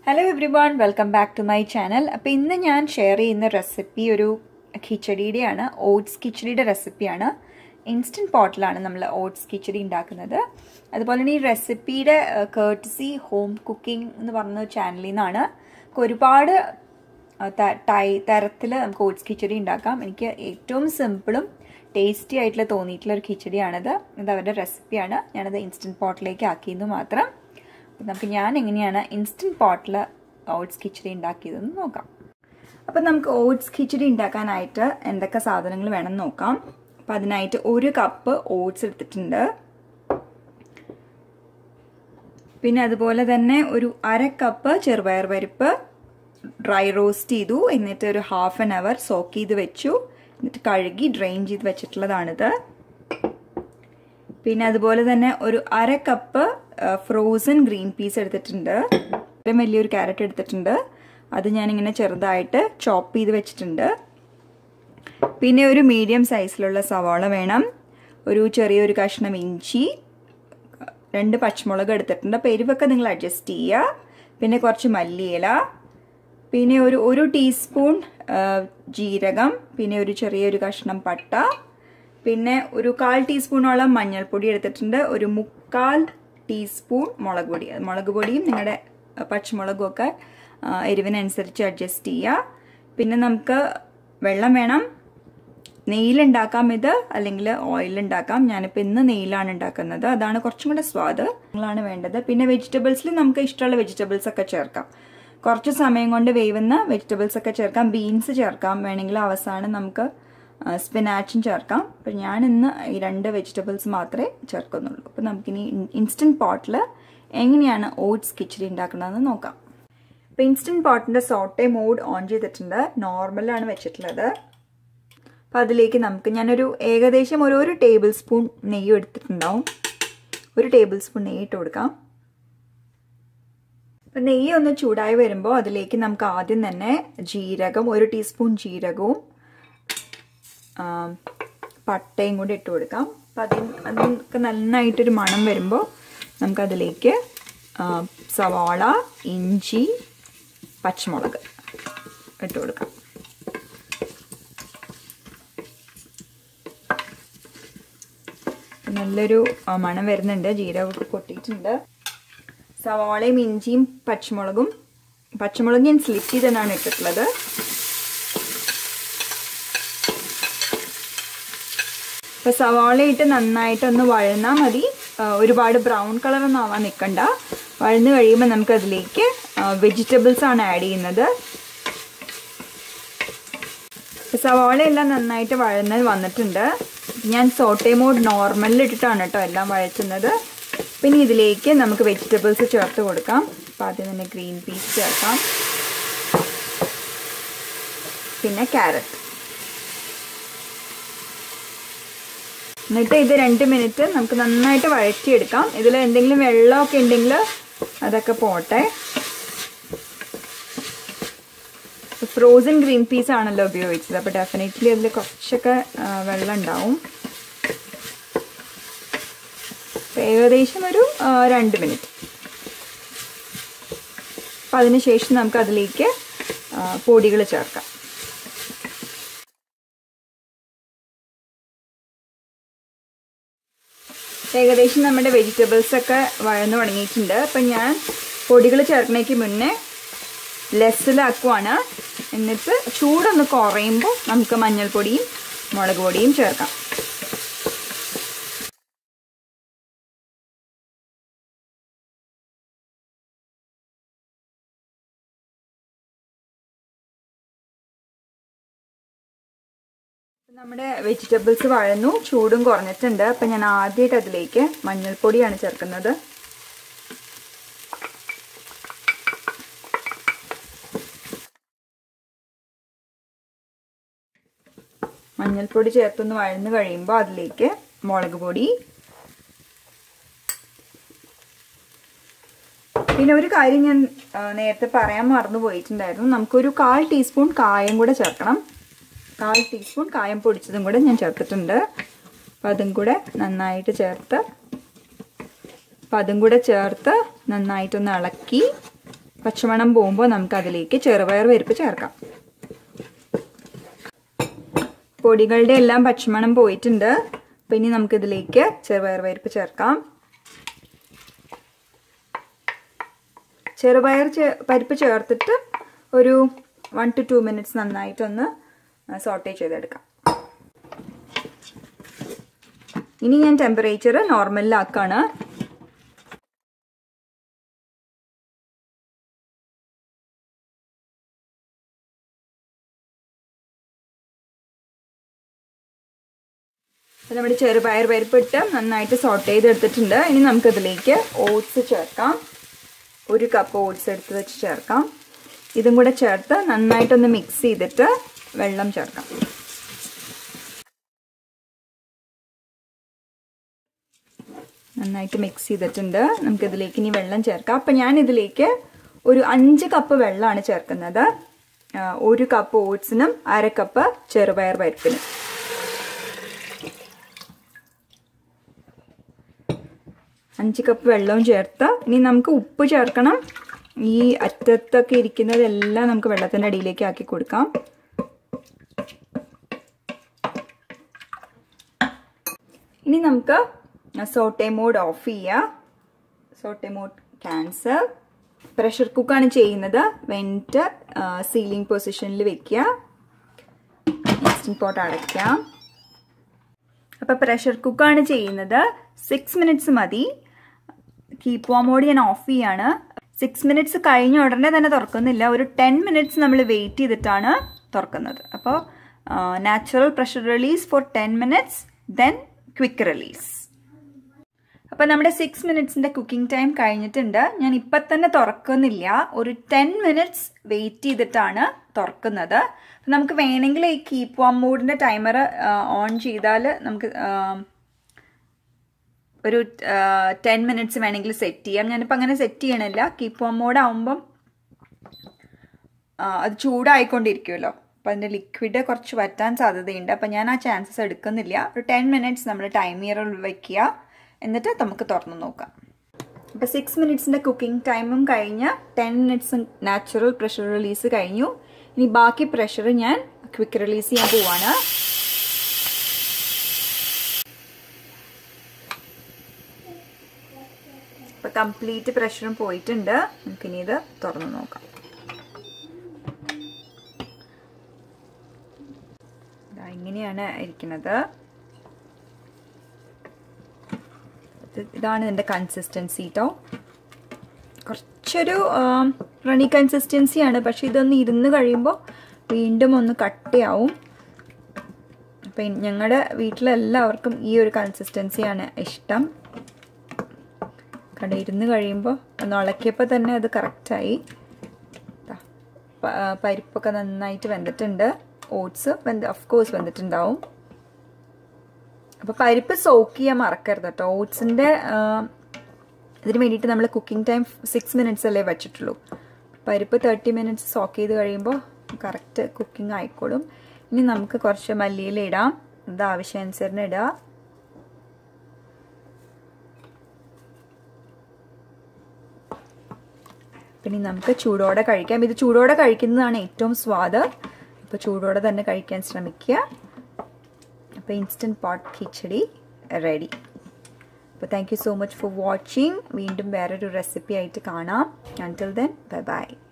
hello everyone welcome back to my channel അപ്പോൾ ഇന്ന് ഞാൻ ഷെയർ ചെയ്യുന്ന റെസിപ്പി ഒരു ഖിച്ചടിയുടെയാണ് ഓട്സ് കിച്ചടിയുടെ റെസിപ്പിയാണ് ഇൻസ്റ്റൻറ്റ് പോട്ടിലാണ് നമ്മൾ ഓട്സ് കിച്ചടി ഉണ്ടാക്കുന്നത് അതുപോലെ തന്നെ ഈ റെസിപ്പിയുടെ കേർട്ടസി ഹോം കുക്കിംഗ് എന്ന് പറഞ്ഞ ചാനലിൽ നിന്നാണ് ഒരുപാട് ടൈ തരത്തിൽ നമുക്ക് ഓട്സ് കിച്ചടി ഉണ്ടാക്കാം എനിക്ക് ഏറ്റവും സിമ്പിളും ടേസ്റ്റി ആയിട്ടുള്ള തോന്നിയിട്ടുള്ള ഒരു കിച്ചടിയാണിത് ഇത് അവരുടെ റെസിപ്പിയാണ് ഞാനത് ഇൻസ്റ്റൻറ്റ് പോട്ടിലേക്ക് ആക്കിയെന്ന് മാത്രം അപ്പം നമുക്ക് ഞാൻ എങ്ങനെയാണ് ഇൻസ്റ്റൻറ്റ് പോട്ടിൽ ഓട്സ് കിച്ചടി ഉണ്ടാക്കിയതെന്ന് നോക്കാം അപ്പം നമുക്ക് ഓട്സ് കിച്ചടി ഉണ്ടാക്കാനായിട്ട് എന്തൊക്കെ സാധനങ്ങൾ വേണം നോക്കാം അപ്പം അതിനായിട്ട് ഒരു കപ്പ് ഓട്സ് എടുത്തിട്ടുണ്ട് പിന്നെ അതുപോലെ തന്നെ ഒരു അര കപ്പ് ചെറുപയർ പരിപ്പ് ഡ്രൈ റോസ്റ്റ് ചെയ്തു എന്നിട്ട് ഒരു ഹാഫ് ആൻ അവർ സോക്ക് ചെയ്ത് വെച്ചു എന്നിട്ട് കഴുകി ഡ്രെയിൻ ചെയ്ത് വെച്ചിട്ടുള്ളതാണിത് പിന്നെ അതുപോലെ തന്നെ ഒരു അര കപ്പ് ഫ്രോസൺ ഗ്രീൻ പീസ് എടുത്തിട്ടുണ്ട് ഇത്രയും വലിയൊരു ക്യാരറ്റ് എടുത്തിട്ടുണ്ട് അത് ഞാനിങ്ങനെ ചെറുതായിട്ട് ചോപ്പ് ചെയ്ത് വെച്ചിട്ടുണ്ട് പിന്നെ ഒരു മീഡിയം സൈസിലുള്ള സവാള വേണം ഒരു ചെറിയൊരു കഷ്ണം ഇഞ്ചി രണ്ട് പച്ചമുളക് എടുത്തിട്ടുണ്ട് അപ്പോൾ എരിവൊക്കെ നിങ്ങൾ അഡ്ജസ്റ്റ് ചെയ്യുക പിന്നെ കുറച്ച് മല്ലിയില പിന്നെ ഒരു ഒരു ടീസ്പൂൺ ജീരകം പിന്നെ ഒരു ചെറിയൊരു കഷ്ണം പട്ട പിന്നെ ഒരു കാൽ ടീസ്പൂണോളം മഞ്ഞൾപ്പൊടി എടുത്തിട്ടുണ്ട് ഒരു മുക്കാൽ ടീസ്പൂൺ മുളക് പൊടി മുളക് പൊടിയും നിങ്ങളുടെ പച്ചമുളകും ഒക്കെ എരിവിനനുസരിച്ച് അഡ്ജസ്റ്റ് ചെയ്യുക പിന്നെ നമുക്ക് വെള്ളം വേണം നെയ്യിലുണ്ടാക്കാം ഇത് അല്ലെങ്കിൽ ഓയിലുണ്ടാക്കാം ഞാനിപ്പോൾ ഇന്ന് നെയ്യിലാണ് ഉണ്ടാക്കുന്നത് അതാണ് കുറച്ചും കൂടെ സ്വാദ് നിങ്ങളാണ് വേണ്ടത് പിന്നെ വെജിറ്റബിൾസിൽ നമുക്ക് ഇഷ്ടമുള്ള വെജിറ്റബിൾസ് ഒക്കെ ചേർക്കാം കുറച്ച് സമയം കൊണ്ട് വേവുന്ന വെജിറ്റബിൾസ് ഒക്കെ ചേർക്കാം ബീൻസ് ചേർക്കാം വേണമെങ്കിൽ അവസാനം നമുക്ക് സ്പിനാച്ചും ചേർക്കാം അപ്പം ഞാൻ ഇന്ന് ഈ രണ്ട് വെജിറ്റബിൾസ് മാത്രമേ ചേർക്കുന്നുള്ളൂ അപ്പം നമുക്കിനി ഇൻസ്റ്റൻറ്റ് പോട്ടിൽ എങ്ങനെയാണ് ഓട്സ് കിച്ചടി ഉണ്ടാക്കുന്നതെന്ന് നോക്കാം അപ്പം ഇൻസ്റ്റൻറ്റ് പോട്ടിൻ്റെ സോട്ടെ മോഡ് ഓൺ ചെയ്തിട്ടുണ്ട് നോർമലാണ് വെച്ചിട്ടുള്ളത് അപ്പം അതിലേക്ക് നമുക്ക് ഞാനൊരു ഏകദേശം ഒരു ഒരു ടേബിൾ സ്പൂൺ നെയ്യ് എടുത്തിട്ടുണ്ടാവും ഒരു ടേബിൾ സ്പൂൺ നെയ്യ് ഇട്ട് കൊടുക്കാം അപ്പം നെയ്യ് ഒന്ന് ചൂടായി വരുമ്പോൾ അതിലേക്ക് നമുക്ക് ആദ്യം തന്നെ ജീരകം ഒരു ടീസ്പൂൺ ജീരകവും പട്ടയും കൂടി ഇട്ട് കൊടുക്കാം അപ്പം അതിന് അതൊക്കെ നന്നായിട്ടൊരു മണം വരുമ്പോൾ നമുക്കതിലേക്ക് സവാള ഇഞ്ചി പച്ചമുളക് ഇട്ട് കൊടുക്കാം നല്ലൊരു മണം വരുന്നുണ്ട് ജീരകമൊക്കെ പൊട്ടിയിട്ടുണ്ട് സവാളയും ഇഞ്ചിയും പച്ചമുളകും പച്ചമുളക് ഞാൻ സ്ലിപ്പ് ചെയ്തെന്നാണ് ഇട്ടിട്ടുള്ളത് അപ്പോൾ സവാള ഇട്ട് നന്നായിട്ടൊന്ന് വഴന്നാൽ മതി ഒരുപാട് ബ്രൗൺ കളറൊന്നും ആവാൻ നിൽക്കണ്ട വഴന്ന് കഴിയുമ്പോൾ നമുക്ക് അതിലേക്ക് വെജിറ്റബിൾസ് ആണ് ആഡ് ചെയ്യുന്നത് സവാള എല്ലാം നന്നായിട്ട് വഴന്ന് വന്നിട്ടുണ്ട് ഞാൻ സോട്ടേ മോഡ് നോർമലിൽ ഇട്ടിട്ടാണ് കേട്ടോ എല്ലാം വഴറ്റുന്നത് പിന്നെ ഇതിലേക്ക് നമുക്ക് വെജിറ്റബിൾസ് ചേർത്ത് കൊടുക്കാം അപ്പോൾ ആദ്യം തന്നെ ഗ്രീൻ പീസ് ചേർക്കാം പിന്നെ ക്യാരറ്റ് എന്നിട്ട് ഇത് രണ്ട് മിനിറ്റ് നമുക്ക് നന്നായിട്ട് വഴറ്റിയെടുക്കാം ഇതിൽ എന്തെങ്കിലും വെള്ളമൊക്കെ ഉണ്ടെങ്കിൽ അതൊക്കെ പോട്ടെ ഫ്രോസൺ ഗ്രീൻ പീസ് ആണല്ലോ ഉപയോഗിച്ചത് അപ്പോൾ ഡെഫിനറ്റ്ലി അതിൽ കുറച്ചൊക്കെ വെള്ളം ഉണ്ടാവും ഏകദേശം ഒരു രണ്ട് മിനിറ്റ് അപ്പം അതിനുശേഷം നമുക്ക് അതിലേക്ക് പൊടികൾ ചേർക്കാം ഏകദേശം നമ്മുടെ വെജിറ്റബിൾസ് ഒക്കെ വഴന്നു തുടങ്ങിയിട്ടുണ്ട് അപ്പം ഞാൻ പൊടികൾ ചേർക്കണേക്ക് മുന്നേ ലെസ്സിലാക്കുവാണ് എന്നിട്ട് ചൂടൊന്ന് കുറയുമ്പോൾ നമുക്ക് മഞ്ഞൾപ്പൊടിയും മുളക് പൊടിയും ചേർക്കാം നമ്മുടെ വെജിറ്റബിൾസ് വഴന്നു ചൂടും കുറഞ്ഞിട്ടുണ്ട് അപ്പം ഞാൻ ആദ്യമായിട്ട് അതിലേക്ക് മഞ്ഞൾപ്പൊടിയാണ് ചേർക്കുന്നത് മഞ്ഞൾപ്പൊടി ചേർത്തൊന്ന് വഴന്ന് കഴിയുമ്പോൾ അതിലേക്ക് മുളക് പൊടി പിന്നെ ഒരു കാര്യം ഞാൻ നേരത്തെ പറയാൻ മറന്നു പോയിട്ടുണ്ടായിരുന്നു നമുക്കൊരു കാൽ ടീസ്പൂൺ കായം കൂടെ ചേർക്കണം കാൽ ടീസ്പൂൺ കായം പൊടിച്ചതും കൂടെ ഞാൻ ചേർത്തിട്ടുണ്ട് അപ്പം അതും കൂടെ നന്നായിട്ട് ചേർത്ത് അപ്പം അതും കൂടെ ചേർത്ത് നന്നായിട്ടൊന്ന് ഇളക്കി പച്ചമണം പോകുമ്പോൾ നമുക്ക് അതിലേക്ക് ചെറുപയർ പരിപ്പ് ചേർക്കാം പൊടികളുടെ എല്ലാം പച്ചമണം പോയിട്ടുണ്ട് അപ്പം ഇനി നമുക്കിതിലേക്ക് ചെറുപയർ പരിപ്പ് ചേർക്കാം ചെറുപയർ പരിപ്പ് ചേർത്തിട്ട് ഒരു വൺ ടു ടു മിനിറ്റ്സ് നന്നായിട്ടൊന്ന് സോട്ടേ ചെയ്തെടുക്കാം ഇനി ഞാൻ ടെമ്പറേച്ചർ നോർമലിലാക്കാണ് നമ്മുടെ ചെറുപയർ പരിപ്പിട്ട് നന്നായിട്ട് സോട്ട് ചെയ്തെടുത്തിട്ടുണ്ട് ഇനി നമുക്കിതിലേക്ക് ഓട്സ് ചേർക്കാം ഒരു കപ്പ് ഓട്സ് എടുത്ത് വെച്ച് ചേർക്കാം ഇതും കൂടെ ചേർത്ത് നന്നായിട്ടൊന്ന് മിക്സ് ചെയ്തിട്ട് വെള്ളം ചേർക്കാം നന്നായിട്ട് മിക്സ് ചെയ്തിട്ടുണ്ട് നമുക്കിതിലേക്ക് ഇനി വെള്ളം ചേർക്കാം അപ്പം ഞാൻ ഇതിലേക്ക് ഒരു അഞ്ച് കപ്പ് വെള്ളമാണ് ചേർക്കുന്നത് ഒരു കപ്പ് ഓട്സിനും അര കപ്പ് ചെറുപയർ പരിപ്പിനും അഞ്ച് കപ്പ് വെള്ളവും ചേർത്ത് ഇനി നമുക്ക് ഉപ്പ് ചേർക്കണം ഈ അറ്റത്തൊക്കെ ഇരിക്കുന്നതെല്ലാം നമുക്ക് വെള്ളത്തിൻ്റെ അടിയിലേക്ക് ആക്കി കൊടുക്കാം ഇനി നമുക്ക് സോട്ടെ മോഡ് ഓഫ് ചെയ്യാം സോട്ടെ മോഡ് ക്യാൻസൽ പ്രഷർ കുക്കാണ് ചെയ്യുന്നത് വെൻറ്റ് സീലിംഗ് പൊസിഷനിൽ വെക്കുക ഇൻസ്റ്റൻറ്റ് പോട്ട് അടയ്ക്കാം അപ്പോൾ പ്രഷർ കുക്കാണ് ചെയ്യുന്നത് സിക്സ് മിനിറ്റ്സ് മതി കീപ്പ് വാം മോഡ് ഞാൻ ഓഫ് ചെയ്യാണ് സിക്സ് മിനിറ്റ്സ് കഴിഞ്ഞ ഉടനെ തന്നെ തുറക്കുന്നില്ല ഒരു ടെൻ മിനിറ്റ്സ് നമ്മൾ വെയിറ്റ് ചെയ്തിട്ടാണ് തുറക്കുന്നത് അപ്പോൾ natural pressure release for ten minutes then quick release അപ്പോൾ നമ്മുടെ സിക്സ് മിനിറ്റ്സിൻ്റെ കുക്കിംഗ് ടൈം കഴിഞ്ഞിട്ടുണ്ട് ഞാൻ ഇപ്പം തന്നെ തുറക്കുന്നില്ല ഒരു ടെൻ മിനിറ്റ്സ് വെയിറ്റ് ചെയ്തിട്ടാണ് തുറക്കുന്നത് നമുക്ക് വേണമെങ്കിൽ ഈ കീപ്പ് വാം മോഡിൻ്റെ ടൈമർ ഓൺ ചെയ്താൽ നമുക്ക് ഒരു ടെൻ മിനിറ്റ്സ് വേണമെങ്കിൽ സെറ്റ് ചെയ്യാം ഞാനിപ്പോൾ അങ്ങനെ സെറ്റ് ചെയ്യണില്ല കീപ്പ് വാം മോഡ് ആവുമ്പം അത് ചൂടായിക്കൊണ്ടിരിക്കുമല്ലോ അപ്പോൾ അതിൻ്റെ ലിക്വിഡ് കുറച്ച് വറ്റാൻ സാധ്യതയുണ്ട് അപ്പോൾ ഞാൻ ആ ചാൻസസ് എടുക്കുന്നില്ല ഒരു ടെൻ മിനിറ്റ്സ് നമ്മൾ ടൈമിയറിൽ വയ്ക്കുക എന്നിട്ട് നമുക്ക് തുറന്ന് നോക്കാം അപ്പോൾ സിക്സ് മിനിറ്റ്സിൻ്റെ കുക്കിംഗ് ടൈമും കഴിഞ്ഞ് ten minutes natural pressure release കഴിഞ്ഞു ഇനി ബാക്കി പ്രഷർ ഞാൻ ക്വിക്ക് റിലീസ് ചെയ്യാൻ പോവാണ് ഇപ്പം കംപ്ലീറ്റ് പ്രഷറും പോയിട്ടുണ്ട് നമുക്കിനി ഇത് തുറന്ന് നോക്കാം ഇങ്ങനെയാണ് ഇരിക്കുന്നത് ഇതാണ് ഇതിൻ്റെ കൺസിസ്റ്റൻസി കേട്ടോ കുറച്ചൊരു റണി കൺസിസ്റ്റൻസിയാണ് പക്ഷെ ഇതൊന്ന് ഇരുന്ന് കഴിയുമ്പോൾ വീണ്ടും ഒന്ന് കട്ടിയാവും അപ്പം ഞങ്ങളുടെ വീട്ടിലെല്ലാവർക്കും ഈ ഒരു കൺസിസ്റ്റൻസിയാണ് ഇഷ്ടം കണ്ട ഇരുന്ന് കഴിയുമ്പോൾ ഒന്ന് ഉളക്കിയപ്പോൾ തന്നെ അത് കറക്റ്റായി പരിപ്പൊക്കെ നന്നായിട്ട് വെന്തിട്ടുണ്ട് ഓട്സ് വെന്ത് ഓഫ് കോഴ്സ് വെന്തിട്ടുണ്ടാവും അപ്പോൾ പരിപ്പ് സോക്ക് ചെയ്യാൻ മറക്കരുത് കേട്ടോ ഓട്സിൻ്റെ ഇതിന് വേണ്ടിയിട്ട് നമ്മൾ കുക്കിംഗ് ടൈം സിക്സ് മിനിറ്റ്സ് അല്ലേ വെച്ചിട്ടുള്ളൂ പരിപ്പ് തേർട്ടി മിനിറ്റ്സ് സോക്ക് ചെയ്ത് കഴിയുമ്പോൾ കറക്റ്റ് കുക്കിംഗ് ആയിക്കോളും ഇനി നമുക്ക് കുറച്ച് മല്ലിയില ഇടാം ഇത് ആവശ്യാനുസരണം ഇടുക പിന്നെ നമുക്ക് ചൂടോടെ കഴിക്കാം ഇത് ചൂടോടെ കഴിക്കുന്നതാണ് ഏറ്റവും സ്വാദ് അപ്പോൾ ചൂടോടെ തന്നെ കഴിക്കാൻ ശ്രമിക്കുക അപ്പോൾ ഇൻസ്റ്റൻറ്റ് പോട്ട് കിച്ചടി റെഡി അപ്പോൾ thank you so much for watching വീണ്ടും വേറൊരു റെസിപ്പി ആയിട്ട് കാണാം അൺടിൽ ദെൻ ബൈ ബൈ